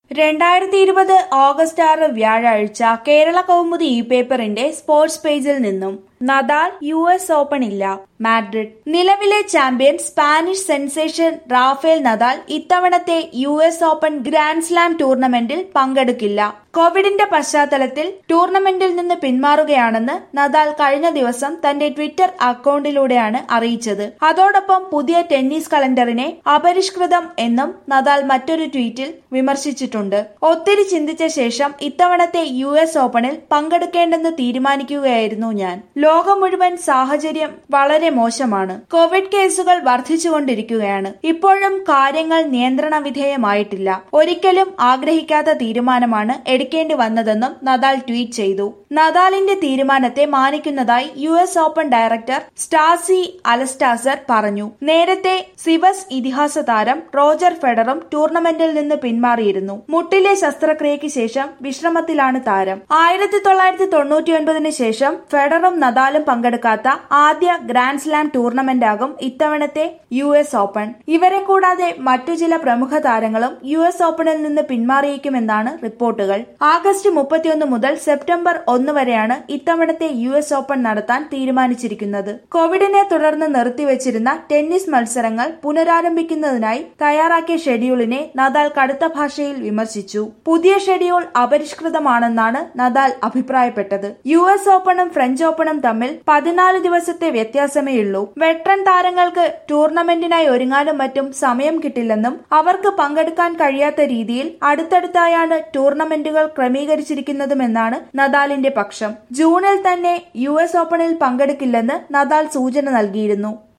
രണ്ടായിരത്തി ഇരുപത് ഓഗസ്റ്റ് ആറ് വ്യാഴാഴ്ച കേരള കൗമുദി ഇ പേപ്പറിന്റെ സ്പോർട്സ് പേജിൽ നിന്നും നദാൽ യു എസ് ഓപ്പൺ ഇല്ല മാഡ്രിഡ് നിലവിലെ champion Spanish sensation Rafael Nadal ഇത്തവണത്തെ U S open grand slam ടൂർണമെന്റിൽ പങ്കെടുക്കില്ല കോവിഡിന്റെ പശ്ചാത്തലത്തിൽ ടൂർണമെന്റിൽ നിന്ന് പിന്മാറുകയാണെന്ന് നദാൽ കഴിഞ്ഞ ദിവസം തന്റെ ട്വിറ്റർ അക്കൗണ്ടിലൂടെയാണ് അറിയിച്ചത് അതോടൊപ്പം പുതിയ ടെന്നീസ് കലണ്ടറിനെ അപരിഷ്കൃതം എന്നും നദാൽ മറ്റൊരു ട്വീറ്റിൽ വിമർശിച്ചിട്ടുണ്ട് ഒത്തിരി ചിന്തിച്ച ശേഷം ഇത്തവണത്തെ യു എസ് ഓപ്പണിൽ പങ്കെടുക്കേണ്ടെന്ന് തീരുമാനിക്കുകയായിരുന്നു ഞാൻ ലോകം മുഴുവൻ സാഹചര്യം വളരെ മോശമാണ് കോവിഡ് കേസുകൾ വർദ്ധിച്ചുകൊണ്ടിരിക്കുകയാണ് ഇപ്പോഴും കാര്യങ്ങൾ നിയന്ത്രണ വിധേയമായിട്ടില്ല ഒരിക്കലും ആഗ്രഹിക്കാത്ത തീരുമാനമാണ് എടുക്കേണ്ടി വന്നതെന്നും നദാൽ ട്വീറ്റ് ചെയ്തു നദാലിന്റെ തീരുമാനത്തെ മാനിക്കുന്നതായി U S open director Stacey Allaster പറഞ്ഞു നേരത്തെ സിവസ് ഇതിഹാസ താരം റോജർ ഫെഡറും ടൂർണമെന്റിൽ നിന്ന് പിന്മാറിയിരുന്നു മുട്ടിലെ ശസ്ത്രക്രിയയ്ക്ക് ശേഷം വിശ്രമത്തിലാണ് താരം ആയിരത്തി തൊള്ളായിരത്തി തൊണ്ണൂറ്റിയൊൻപതിന് ശേഷം ഫെഡറും നദാലും പങ്കെടുക്കാത്ത ആദ്യ ഗ്രാൻഡ് സ്ലാം ടൂർണമെന്റ് ആകും ഇത്തവണത്തെ യു എസ് ഓപ്പൺ ഇവരെ കൂടാതെ മറ്റു ചില പ്രമുഖ താരങ്ങളും യു എസ് ഓപ്പണിൽ നിന്ന് പിന്മാറിയേക്കുമെന്നാണ് റിപ്പോർട്ടുകൾ ആഗസ്റ്റ് മുപ്പത്തിയൊന്ന് മുതൽ സെപ്റ്റംബർ ഒന്ന് വരെയാണ് ഇത്തവണത്തെ യു എസ് ഓപ്പൺ നടത്താൻ തീരുമാനിച്ചിരിക്കുന്നത് കോവിഡിനെ തുടർന്ന് നിർത്തിവച്ചിരുന്ന ടെന്നീസ് മത്സരങ്ങൾ പുനരാരംഭിക്കുന്നതിനായി തയ്യാറാക്കിയ ഷെഡ്യൂളിനെ നദാൽ കടുത്ത ഭാഷയിൽ വിമർശിച്ചു പുതിയ ഷെഡ്യൂൾ അപരിഷ്കൃതമാണെന്നാണ് നദാൽ അഭിപ്രായപ്പെട്ടത് യു എസ് ഓപ്പണും ഫ്രഞ്ച് ഓപ്പണും തമ്മിൽ പതിനാല് ദിവസത്തെ വ്യത്യാസമേയുള്ളൂ വെട്രൻ താരങ്ങൾക്ക് ടൂർണമെന്റിനായി ഒരുങ്ങാനും മറ്റും സമയം കിട്ടില്ലെന്നും അവർക്ക് പങ്കെടുക്കാൻ കഴിയാത്ത രീതിയിൽ അടുത്തടുത്തായാണ് ടൂർണമെന്റുകൾ ക്രമീകരിച്ചിരിക്കുന്നതുമെന്നാണ് നദാലിന്റെ പക്ഷം ജൂണിൽ തന്നെ യു എസ് ഓപ്പണിൽ പങ്കെടുക്കില്ലെന്ന് നദാൽ സൂചന നൽകിയിരുന്നു